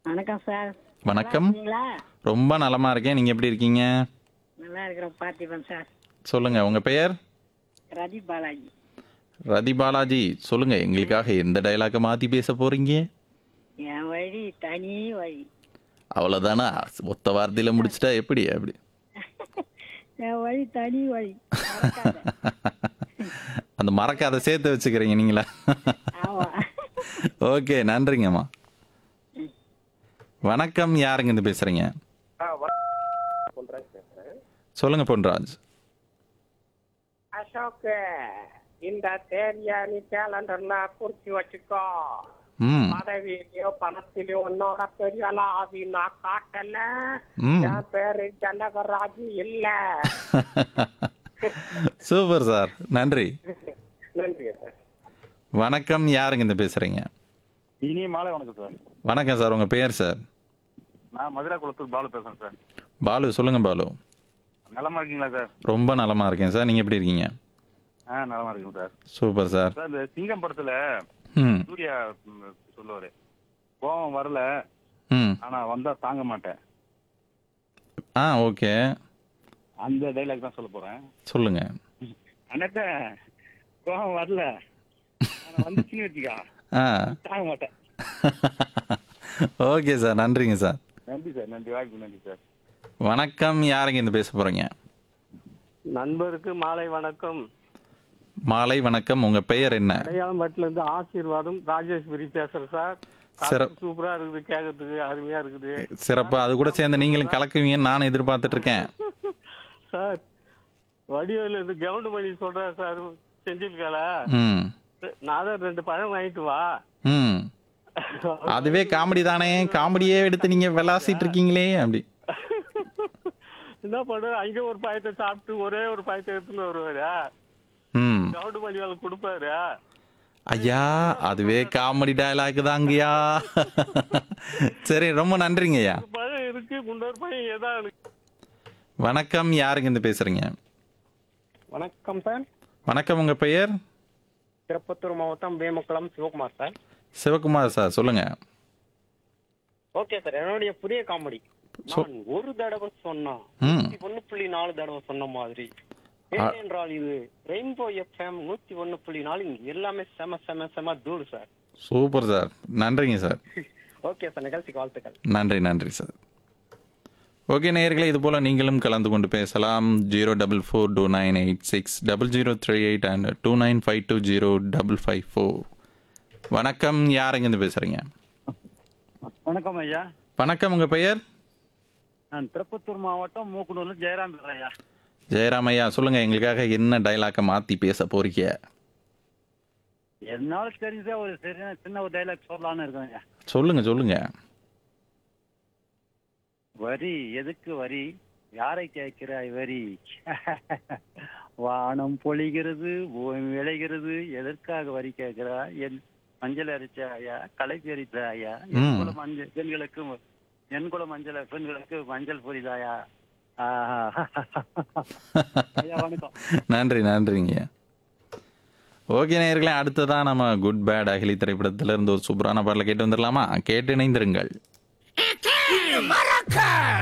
வணக்கம் சார் வணக்கம் இருக்கீங்களா ரொம்ப நலமா இருக்கேன் நீங்க எப்படி இருக்கீங்க நல்லா இருக்கிறோம் பார்த்திபன் சார் சொல்லுங்க உங்க பெயர் ரதி பாலாஜி ரதி பாலாஜி சொல்லுங்க எங்களுக்காக எந்த டைலாக மாத்தி பேச போறீங்க என் வழி தனி வழி அவ்வளவுதானா ஒத்த வார்த்தையில முடிச்சிட்டா எப்படி அப்படி என் வழி தனி வழி மறக்காத. அந்த மறக்காத சேர்த்து வச்சுக்கிறீங்க நீங்களா ஆமா ஓகே நன்றிங்கம்மா வணக்கம் யாருங்க இருந்து பேசுறீங்க சொல்லுங்க பொன்ராஜ் அசோக் இந்த தேதிய நீ கேலண்டர்ல குறிச்சு வச்சுக்கோ ம் பதவியிலயோ பணத்திலயோ உன்னோட பெரிய ஆவி நான் காட்டல ம் என் பேரு ஜனகராஜ் இல்ல சூப்பர் சார் நன்றி நன்றி சார் வணக்கம் யாருங்க இருந்து பேசுறீங்க இனிய மாலை வணக்கம் சார் வணக்கம் சார் உங்க பெயர் சார் நான் மதுரா குளத்தூர் பாலு பேசுறேன் சார் பாலு சொல்லுங்க பாலு நலமா இருக்கீங்களா சார் ரொம்ப நலமா இருக்கேன் சார் நீங்க எப்படி இருக்கீங்க ஆ நலமா இருக்கேன் சார் சூப்பர் சார் சார் இந்த சிங்கம் படத்துல ம் சூர்யா ம், சொல்லுவாரு கோவம் வரல ம் ஆனா வந்தா தாங்க மாட்டேன் ஆ ஓகே அந்த டைலாக் தான் சொல்ல போறேன் சொல்லுங்க அண்ணாத்த கோவம் வரல ஆனா வந்துச்சுன்னு வச்சுக்கா ஆ தாங்க மாட்டேன் ஓகே சார் நன்றிங்க சார் நன்றி சார் நன்றி வாய்ப்பு நன்றி சார் வணக்கம் யாருங்க இருந்து பேச போறீங்க நண்பருக்கு மாலை வணக்கம் மாலை வணக்கம் உங்க பெயர் என்ன அடையாளம்பட்டில இருந்து ஆசீர்வாதம் ராஜேஸ்வரி பேசுறேன் சார் சிறப் சூப்பரா இருக்குது கேட்கறதுக்கு அருமையா இருக்குது சிறப்பா அது கூட சேர்ந்து நீங்களும் கலக்குவீங்கன்னு நான் எதிர்பார்த்துட்டு இருக்கேன் சார் வடிவேலு இருந்து கவுண்ட் பண்ணி சொல்றேன் சார் செஞ்சிருக்கால ம் நான் தான் ரெண்டு பழம் வாங்கிட்டு வா ம் அதுவே காமெடி தானே காமெடியே எடுத்து நீங்க விளாசிட்டு இருக்கீங்களே அப்படி என்ன பண்ண அங்க ஒரு பாயத்தை சாப்பிட்டு ஒரே ஒரு பாயத்தை எடுத்துன்னு வருவாரு ம் கவுண்ட் பண்ணி வேலை கொடுப்பாரு ஐயா அதுவே காமெடி டயலாக் தாங்கய்யா சரி ரொம்ப நன்றிங்க ஐயா ஒரு பழம் இருக்கு முன்னொரு பழம் ஏதா வணக்கம் யாருங்க இருந்து பேசுறீங்க வணக்கம் சார் வணக்கம் உங்க பெயர் திருப்பத்தூர் மாவட்டம் வேமக்குளம் சிவகுமார் சார் சிவகுமார் சார் சொல்லுங்க ஓகே சார் என்னுடைய புதிய காமெடி நான் ஒரு தடவை சொன்னா ம் ஒன்னு புள்ளி நாலு தடவை சொன்ன மாதிரி ஆ. ஏனென்றால் இது ரெயின்போ எஃப்எம் நூத்தி ஒன்னு புள்ளி நாலு இங்க எல்லாமே செம செம செம தூள் சார் சூப்பர் சார் நன்றிங்க சார் ஓகே சார் நிகழ்ச்சிக்கு வாழ்த்துக்கள் நன்றி நன்றி சார் ஓகே நேயர்களே இது போல் நீங்களும் கலந்து கொண்டு பேசலாம் zero double four two nine eight six double zero three eight and two nine five two zero double five four வணக்கம் யாருங்க இருந்து பேசுகிறீங்க வணக்கம் ஐயா வணக்கம் உங்கள் பெயர் நான் திருப்பத்தூர் மாவட்டம் மூக்குனூர்ல ஜெயராம் பேசுறேன் ஐயா ஜெயராம் ஐயா சொல்லுங்கள் எங்களுக்காக என்ன டைலாக்கை மாற்றி பேச போறீங்க என்னால தெரிஞ்ச ஒரு சரியான சின்ன ஒரு டைலாக் சொல்லலாம்னு இருக்கேன் ஐயா சொல்லுங்கள் சொல்லுங்கள் வரி எதுக்கு வரி யாரை கேட்கிறாய் வரி வானம் பொழிகிறது பூமி விளைகிறது எதற்காக வரி கேட்கிறாய் என் மஞ்சள் அரிச்சாயா களைப்பு அரிச்சாயா என் ம். குல மஞ்சள் பெண்களுக்கு என் குல மஞ்சள் பெண்களுக்கு மஞ்சள் பொரிதாயா ஆஹா. ஐயா வணக்கம் நன்றி நன்றிங்க ஓகே நேயர்களே அடுத்ததான் நம்ம குட் பேட் அகிலி திரைப்படத்திலிருந்து ஒரு சூப்பரான பாடலை கேட்டு வந்துடலாமா கேட்டு இணைந்திருங்கள்